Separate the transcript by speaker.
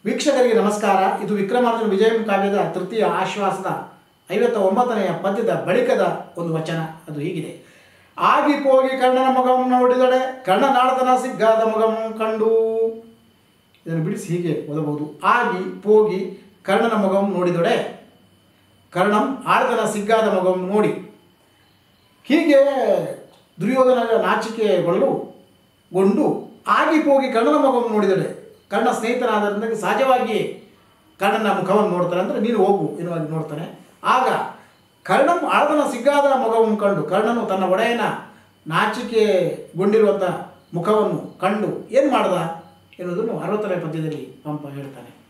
Speaker 1: ವೀಕ್ಷಕರಿಗೆ ನಮಸ್ಕಾರ ಇದು ವಿಕ್ರಮಾರ್ಜುನ ವಿಜಯಂ ಕಾವ್ಯದ ತೃತೀಯ ಆಶ್ವಾಸದ ಐವತ್ತ ಒಂಬತ್ತನೆಯ ಪದ್ಯದ ಬಳಿಕದ ಒಂದು ವಚನ ಅದು ಹೀಗಿದೆ ಆಗಿ ಪೋಗಿ ಕರ್ಣನ ಮಗಂ ನೋಡಿದಡೆ ಕರ್ಣನಾಳತನ ಸಿಗ್ಗಾದ ಮಗಂ ಕಂಡು ಇದನ್ನು ಬಿಡಿಸಿ ಹೀಗೆ ಓದಬಹುದು ಆಗಿ ಪೋಗಿ ಕರ್ಣನ ಮಗಂ ನೋಡಿದೊಡೆ ಕರ್ಣಂ ಆಳತನ ಸಿಗ್ಗಾದ ಮಗಂ ನೋಡಿ ಹೀಗೆ ದುರ್ಯೋಧನ ನಾಚಿಕೆಗೊಳ್ಳಲು ಗೊಂಡು ಆಗಿ ಹೋಗಿ ಕರ್ಣನ ಮಗವನ್ನು ನೋಡಿದಳೆ ಕರ್ಣ ಸ್ನೇಹಿತನಾದ್ದರಿಂದ ಸಹಜವಾಗಿಯೇ ಕರ್ಣನ ಮುಖವನ್ನು ನೋಡ್ತಾನೆ ಅಂದರೆ ನೀನು ಹೋಗು ಎನ್ನುವಾಗಿ ನೋಡ್ತಾನೆ ಆಗ ಕರ್ಣಂ ಆಳದನ ಸಿಗ್ಗಾದ ಮಗವನ್ನು ಕಂಡು ಕರ್ಣನು ತನ್ನ ಒಡೆಯನ ನಾಚಿಕೆಗೊಂಡಿರುವಂಥ ಮುಖವನ್ನು ಕಂಡು ಏನು ಮಾಡ್ದ ಎನ್ನುವುದನ್ನು ಅರವತ್ತನೇ ಪದ್ಯದಲ್ಲಿ ಪಂಪ ಹೇಳ್ತಾನೆ